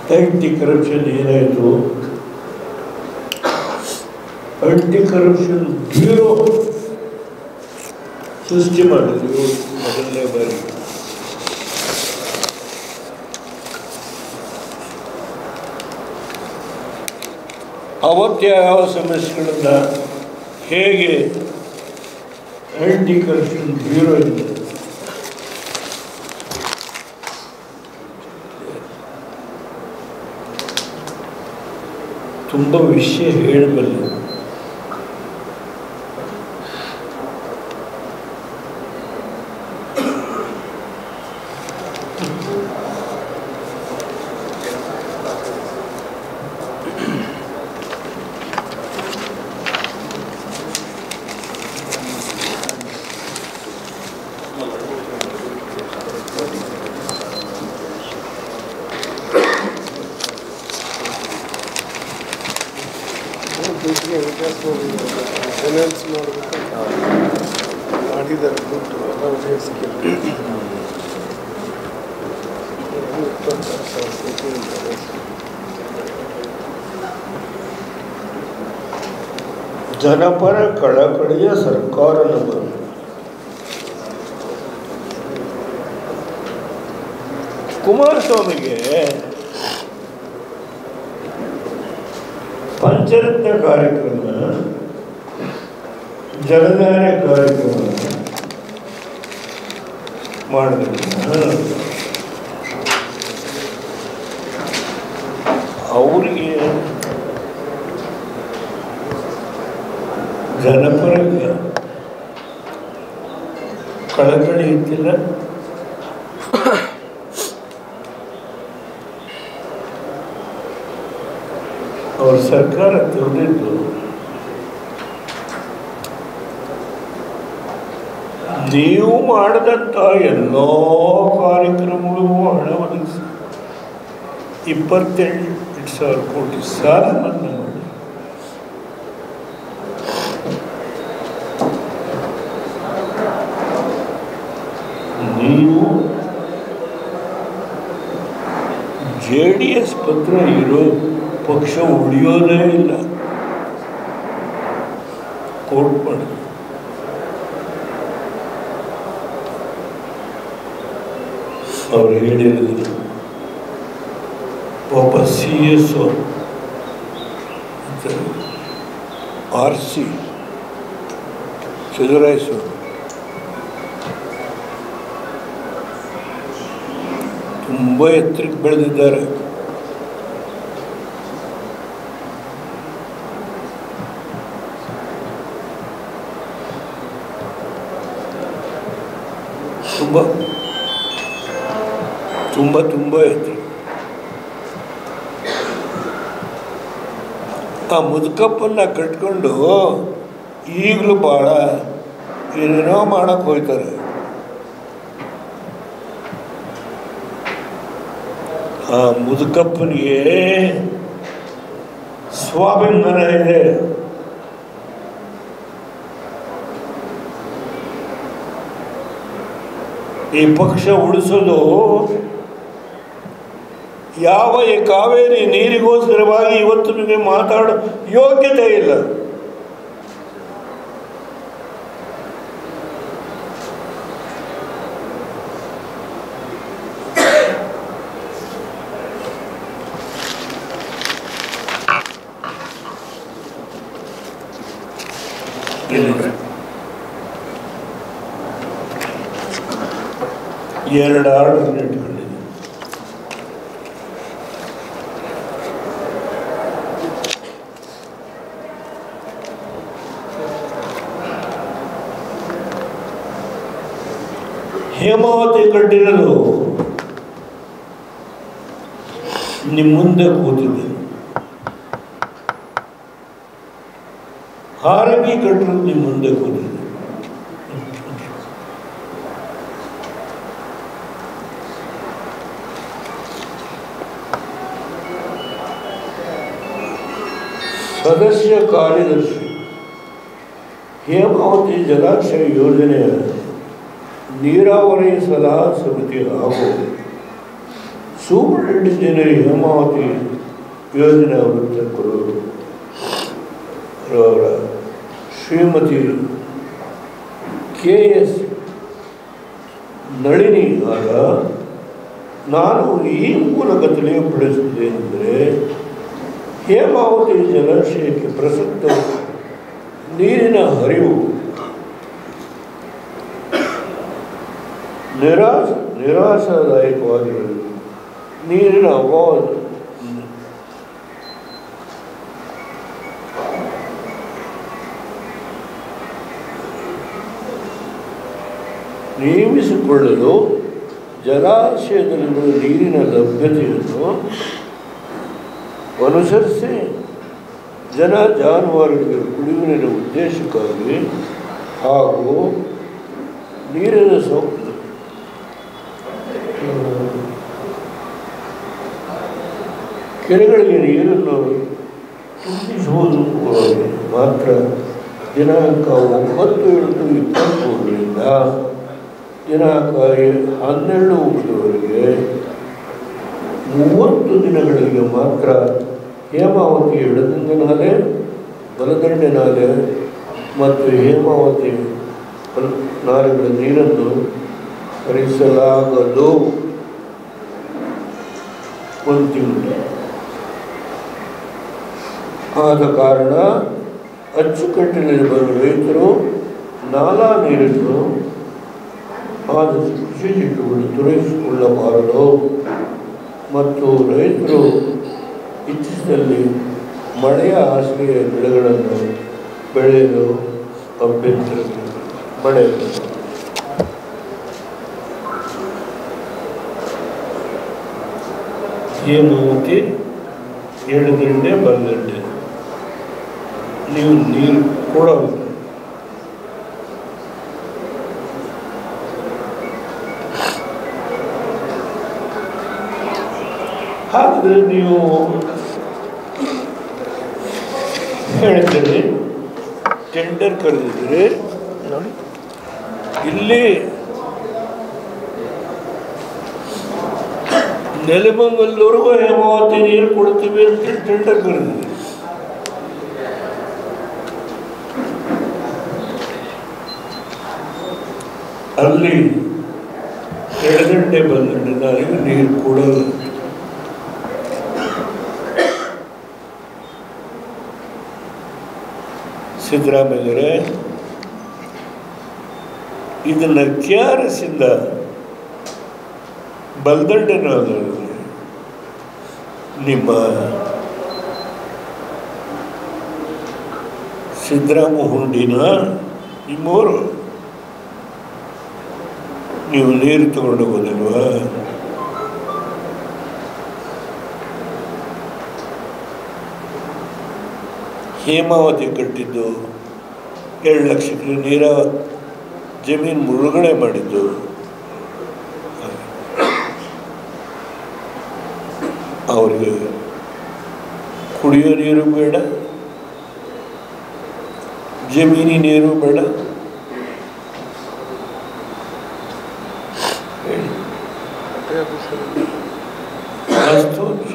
ಆ್ಯಂಟಿ corruption ಏನಾಯಿತು ಆ್ಯಂಟಿ corruption bureau ಸೃಷ್ಟಿ ಮಾಡಿದ್ರು ಮೊದಲನೇ ಬಾರಿ ಅವತ್ತು ಯಾವ ಸಮಸ್ಯೆಗಳನ್ನು ಹೇಗೆ ಆ್ಯಂಟಿ ಕರಪ್ಷನ್ ಬ್ಯೂರೋ ಇದೆ ತುಂಬ ವಿಷಯ ಹೇಳಬಲ್ಲ ದುಡ್ಡಿಗೆ ವಿಕಾಸ್ ಫೈನಾನ್ಸ್ ಮಾಡಬೇಕಂತ ಮಾಡಿದ್ದಾರೆ ದುಡ್ಡು ಎಲ್ಲ ಉಪಯೋಗಿಸ್ಕೊಂಡು ಇಪ್ಪತ್ತಾರು ಸಾವಿರ ಕೋಟಿ ಅಂತಾರೆ. ಜನಪರ ಕಳಕಳಿಯ ಸರ್ಕಾರ ನಮ್ಮದು ಕುಮಾರಸ್ವಾಮಿಗೆ ಪಂಚರತ್ನ ಕಾರ್ಯಕ್ರಮ ಜಲಧಾರೆ ಕಾರ್ಯಕ್ರಮ ಮಾಡಿದ್ರು ಅವರಿಗೆ ಜನಪರ ಕಳಕಳಿ ಇದ್ದಿಲ್ಲ ಅವ್ರ ಸರ್ಕಾರ ತೆಗೆದಿದ್ದು ನೀವು ಮಾಡಿದಂಥ ಎಲ್ಲ ಕಾರ್ಯಕ್ರಮಗಳು ಹಣ ಒದಗಿಸಿ ಇಪ್ಪತ್ತೆಂಟು ಸಾವಿರ ಕೋಟಿ ಸಾಲ ಮನ್ನಾ ಮಾಡಿ ನೀವು ಜೆ ಡಿ ಎಸ್ ಪತ್ರ ಇರೋ ಪಕ್ಷ ಉಳಿಯೋದೇ ಇಲ್ಲ ಕೋರ್ಟ್ ಮಾಡಿ ಅವ್ರು ಹೇಳಿರೋದು ಒಬ್ಬ C S R C Siddarayaswamy ತುಂಬ ಎತ್ತರಕ್ಕೆ ಬೆಳೆದಿದ್ದಾರೆ ತುಂಬ ತುಂಬ ತುಂಬ ಎತ್ತರ ಆ ಮುದುಕಪ್ಪನ್ನ ಕಟ್ಕೊಂಡು ಈಗಲೂ ಭಾಳ ಏನೇನೋ ಮಾಡಕ್ಕೆ ಹೋಗ್ತಾರೆ ಆ ಮುದುಕಪ್ಪನಿಗೆ ಸ್ವಾಭಿಮಾನ ಇದೆ ಈ ಪಕ್ಷ ಉಳಿಸೋದು ಯಾವ ಈ ಕಾವೇರಿ ನೀರಿಗೋಸ್ಕರವಾಗಿ ಇವತ್ತು ನಿಮಗೆ ಮಾತಾಡೋ ಯೋಗ್ಯತೆ ಇಲ್ಲ ಇಲ್ಲ. ಎರಡು ಆರ್ಡರ್ ಇಟ್ಕೊಂಡಿದ್ದೀನಿ ಹೇಮಾವತಿ ಕಟ್ಟಿರೋದು ನಿಮ್ಮ ಮುಂದೆ ಕೂತಿದೆ ಹಾರಗಿ ಕಟ್ಟಿರೋದು ನಿಮ್ಮ ಮುಂದೆ ಕೂತಿದೆ ಸದಸ್ಯ ಕಾರ್ಯದರ್ಶಿ ಹೇಮಾವತಿ ಜಲಾಶಯ ಯೋಜನೆಯ ನೀರಾವರಿ ಸಲಹಾ ಸಮಿತಿ ಹಾಗೂ ಸೂಪರಿಂಟೆಂಡೆಂಟ್ ಇಂಜಿನಿಯರ್ ಹೇಮಾವತಿ ಯೋಜನಾ ವೃತ್ತಕರು ಅವರ ಶ್ರೀಮತಿ ಕೆ ಎಸ್ ನಳಿನಿ ಆಗ ನಾನು ಈ ಮೂಲಕ ತಿಳಿಯಪಡಿಸುವುದೇನೆಂದರೆ ಹೇಮಾವತಿ ಜಲಾಶಯಕ್ಕೆ ಪ್ರಸಕ್ತ ನೀರಿನ ಹರಿವು ನಿರಾಶ ನಿರಾಶಾದಾಯಕವಾಗಿರುವುದು ನೀರಿನ ಅಭಾವ ನೇಮಿಸಿಕೊಳ್ಳಲು ಜಲಾಶಯದಲ್ಲಿರುವ ನೀರಿನ ಲಭ್ಯತೆಯನ್ನು ಅನುಸರಿಸಿ ಜನ ಜಾನುವಾರುಗಳಿಗೆ ಕುಡಿಯುವ ನೀರಿನ ಉದ್ದೇಶಕ್ಕಾಗಿ ಹಾಗೂ ನೀರಿನ ಸೌ ಕೆರೆಗಳಿಗೆ ನೀರನ್ನು ತುಂಬಿಸುವುದು ಮಾತ್ರ ದಿನಾಂಕ ಒಂಬತ್ತು ಎಂಟು ಇಪ್ಪತ್ತ್ಮೂರರಿಂದ ದಿನಾಂಕ ಹನ್ನೆರಡು ಒಂಬತ್ತುವರೆಗೆ ಮೂವತ್ತು ದಿನಗಳಿಗೆ ಮಾತ್ರ ಹೇಮಾವತಿ ಎಡದಂಗ ನಾಲೆ ಬಲದಂಡೆ ನಾಲೆ ಮತ್ತು ಹೇಮಾವತಿ ಬಲ- ನಾಲೆಗಳ ನೀರನ್ನು ಹರಿಸಲಾಗದು ಒಂದು ತಿಂಗಳು ಆದ ಕಾರಣ ಅಚ್ಚುಕಟ್ಟಿನಲ್ಲಿ ಬರುವ ರೈತರು ನಾಲಾ ನೀರನ್ನು ಆದಷ್ಟು ಕೃಷಿ ಚಟುವಟಿಕೆ ತೊಡಗಿಸಿಕೊಳ್ಳಬಾರದು ಮತ್ತು ರೈತರು ಇತ್ತೀಚಿನಲ್ಲಿ ಮಳೆಯ ಆಶ್ರಯ ಬೆಳೆಗಳನ್ನು ಬೆಳೆಯಲು ಅಭ್ಯಂತರ ಮಳೆ ಹೇಮಾವತಿ ಎಡದಂಡೆ ಬಲದಂಡೆ ನೀವು ನೀರು ಕೊಡೋದು ಹಾಗಾದ್ರೆ ನೀವು ಹೇಳ್ತೀರಿ ಟೆಂಡರ್ ಕರೆದಿದ್ದೀರಿ ನೋಡಿ ಇಲ್ಲಿ ನೆಲಮಂಗಲವರೆಗೂ ಹೇಮಾವತಿ ನೀರು ಕೊಡ್ತೀವಿ ಅಂತ ಟೆಂಡರ್ ಕರೆದಿದ್ದೀರಿ ಅಲ್ಲಿ ಎಡಗಂಟೆ ಬಂದಂಡೆ ನನಗೆ ನೀರು ಕೊಡಲ್ಲ ಸಿದ್ದರಾಮಯ್ಯರೇ ಇದನ್ನು ಕೆ ಆರ್ ಎಸ್ ಇಂದ ಬಲ್ದಂಡೆನಾದ ನಿಮ್ಮ ಸಿದ್ದರಾಮ ಹುಂಡಿನ ನಿಮ್ಮವರು ನೀವು ನೀರು ತಗೊಂಡು ಹೋಗೋದಿಲ್ವಾ ಹೇಮಾವತಿ ಕಟ್ಟಿದ್ದು ಎರಡು ಲಕ್ಷಕ್ಕೆ ನೀರ ಜಮೀನು ಮುಳುಗಡೆ ಮಾಡಿದ್ದು ಅವರಿಗೆ ಕುಡಿಯೋ ನೀರು ಬೇಡ ಜಮೀನಿ ನೀರು ಬೇಡ ಹೇಳಿ ವಾಸ್ತು